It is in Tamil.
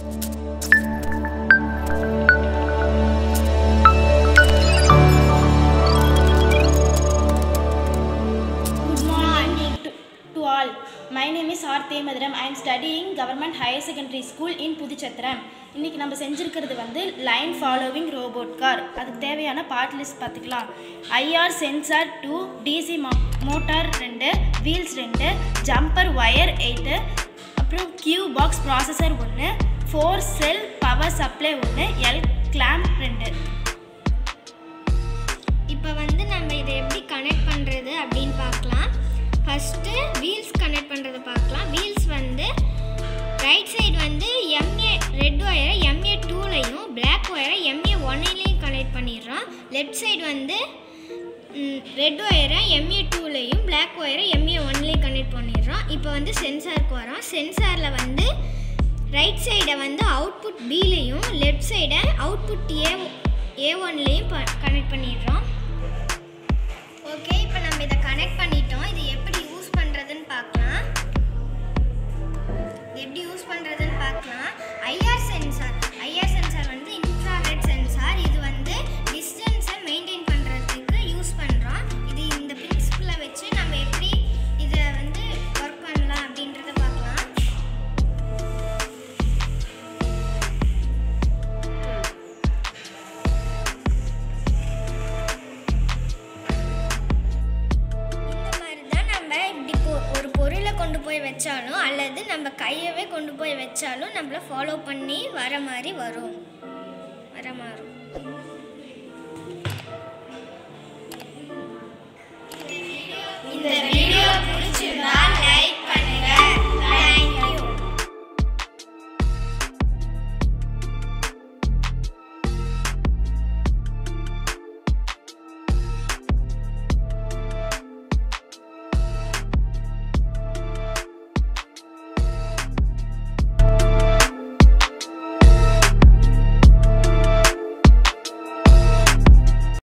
Good morning to, to all. My name is R. Madram. I am studying Government Higher Secondary School in Puduchatram இன்னைக்கு நம்ம செஞ்சுருக்கிறது வந்து லைன் ஃபாலோவிங் ரோபோட் கார் அதுக்கு தேவையான பார்ட் லிஸ்ட் பார்த்துக்கலாம் IR sensor two DC motor ரெண்டு வீல்ஸ் ரெண்டு ஜம்பர் ஒயர் எயிட்டு அப்புறம் கியூ பாக்ஸ் ப்ராசஸர் ஒன்று ஃபோர் செல் பவர் சப்ளை ஒன்று எல் கிளாம்ப் ரெண்டு இப்போ வந்து நம்ம இதை எப்படி கனெக்ட் பண்ணுறது அப்படின்னு பார்க்கலாம் ஃபஸ்ட்டு வீல்ஸ் கனெக்ட் பண்ணுறதை பார்க்கலாம் வீல்ஸ் வந்து ரைட் சைடு வந்து எம்ஏ ரெட் ஒயரை எம்ஏ டூலையும் பிளாக் ஒயரை எம்ஏ ஒன்னையும் கனெக்ட் பண்ணிடுறோம் லெஃப்ட் சைடு வந்து ரெட் ஒயரை எம்ஏ டூலையும் பிளாக் ஒயரை எம்ஏ ஒன்லேயும் கனெக்ட் பண்ணிடுறோம் இப்போ வந்து சென்சாருக்கு வரோம் சென்சாரில் வந்து ரைட் சைடை வந்து அவுட்புட் பிலையும் லெஃப்ட் சைடை அவுட்புட் ஏ ஏ ஒன்லேயும் கனெக்ட் பண்ணிடுறோம் ஓகே இப்போ நம்ம இதை கனெக்ட் பண்ணிட்டோம் இது எப்படி யூஸ் பண்ணுறதுன்னு பார்க்கலாம் இது எப்படி யூஸ் பண்ணுறதுன்னு பார்க்கலாம் ஐஆர் சென்சார் ஐஆர் சென்சார் வந்து இன்ஃப்ராரெட் சென்சார் இது வந்து டிஸ்டன்ஸை மெயின்டைன் பண்ணுறதுக்கு யூஸ் பண்ணுறோம் இது இந்த பிரின்சிபலை வச்சு நம்ம எப்படி இதை வந்து ஒர்க் பண்ணலாம் அப்படின்றத பார்க்கலாம் இந்த மாதிரி தான் நம்ம இப்படி பொ- ஒரு பொருளை கொண்டு போய் வச்சாலும் அல்லது நம்ம கையவே கொண்டு போய் வச்சாலும் நம்மள ஃபாலோ பண்ணி வர மாதிரி வரும்